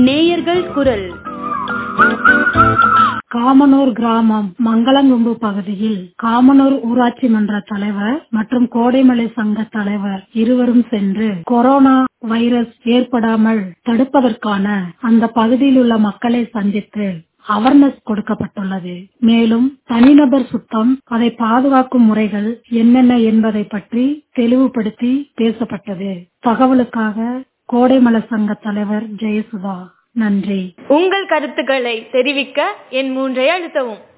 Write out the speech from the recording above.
நேயர்கள் குரல் காமனூர் கிராமம் மங்களங்கும்பு பகுதியில் காமனூர் ஊராட்சி மன்ற தலைவர் மற்றும் கோடைமலை சங்க தலைவர் இருவரும் சென்று கொரோனா வைரஸ் ஏற்படாமல் தடுப்பதற்கான அந்த பகுதியில் உள்ள மக்களை சந்தித்து அவேர்னஸ் கொடுக்கப்பட்டுள்ளது மேலும் தனிநபர் சுத்தம் அதை பாதுகாக்கும் முறைகள் என்னென்ன என்பதை பற்றி தெளிவுபடுத்தி பேசப்பட்டது தகவலுக்காக கோடைமலை சங்க தலைவர் ஜெயசுதா நன்றி உங்கள் கருத்துக்களை தெரிவிக்க என் மூன்றை அழுத்தவும்